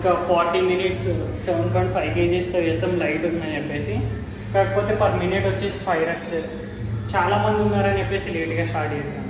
ఇంకా forty minutes seven point five కేజీస్తో చేస్తాం లైట్ ఉందని చెప్పేసి కాకపోతే పర్ మినిట్ వచ్చేసి ఫైవ్ రక్స్ చాలా మంది ఉన్నారని చెప్పేసి లేట్గా స్టార్ట్ చేశాను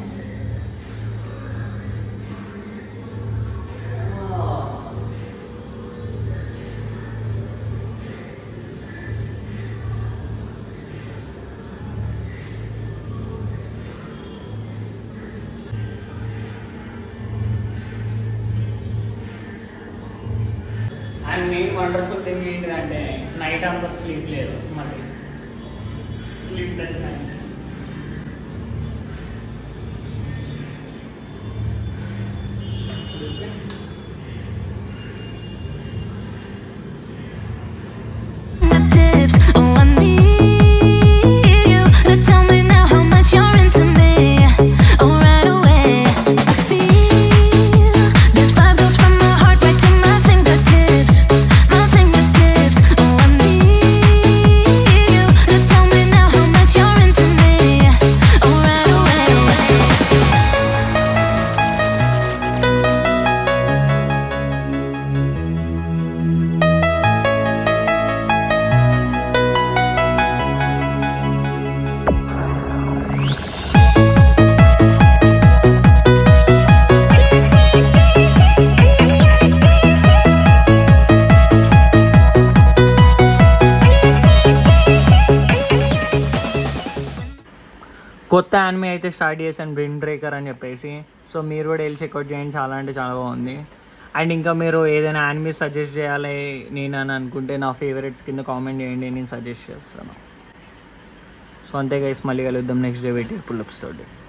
అండ్ మెయిన్ వండర్ఫుల్ థింగ్ ఏంటిదంటే నైట్ అంతా స్లీప్ లేదు మరి sleepless night the tips. Oh, I need you to tell me now how much you're into me. Oh, right away. I feel this vibe goes from my heart right to my fingertips. My fingertips. Oh, I need you to tell me now how much you're into me. Oh, right away. కొత్త anime అయితే start చేశాను brain breaker అని చెప్పేసి so మీరు కూడా వెళ్ళి checkout చేయండి చాలా అంటే చాలా బాగుంది అండ్ ఇంకా మీరు ఏదైనా యానిమే సజెస్ట్ చేయాలి నేను అని అనుకుంటే నా ఫేవరెట్స్ కింద కామెంట్ చేయండి నేను సజెస్ట్ చేస్తాను సో అంతే గైస్ మళ్ళీ కలుద్దాం నెక్స్ట్ డే వెయిట్ పుల్అప్స్ తోటి